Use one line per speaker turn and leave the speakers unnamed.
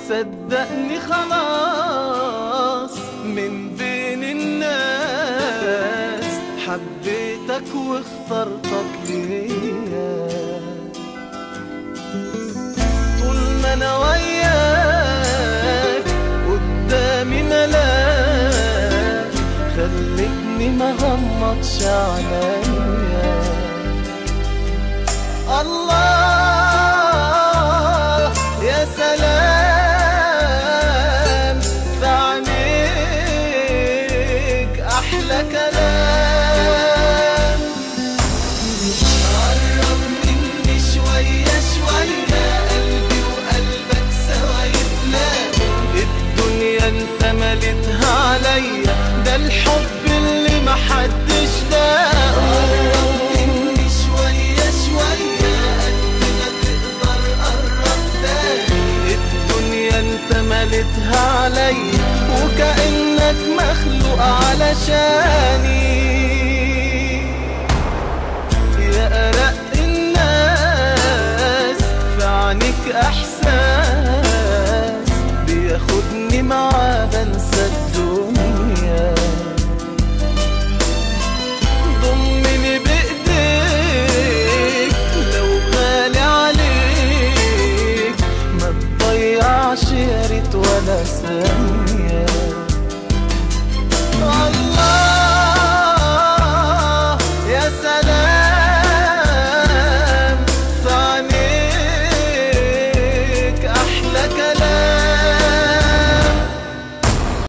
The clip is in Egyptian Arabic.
صدقني خلاص من بين الناس حبيتك واخترتك ليا طول ما انا وياك قدامي ملاك خلتني ما غمضش عليا الله يا سلام في عينيك احلى كلام قرب مني شوية شوية قلبي وقلبك سوا يتلاقوا الدنيا انت مليتها عليا ده الحب اللي محدش لاقه قرب مني شوية شوية قد ما تقدر قرب تاني الدنيا انت مليتها عليا وكأنك مخلوق علشاني يا أرق الناس في عينيك أحسن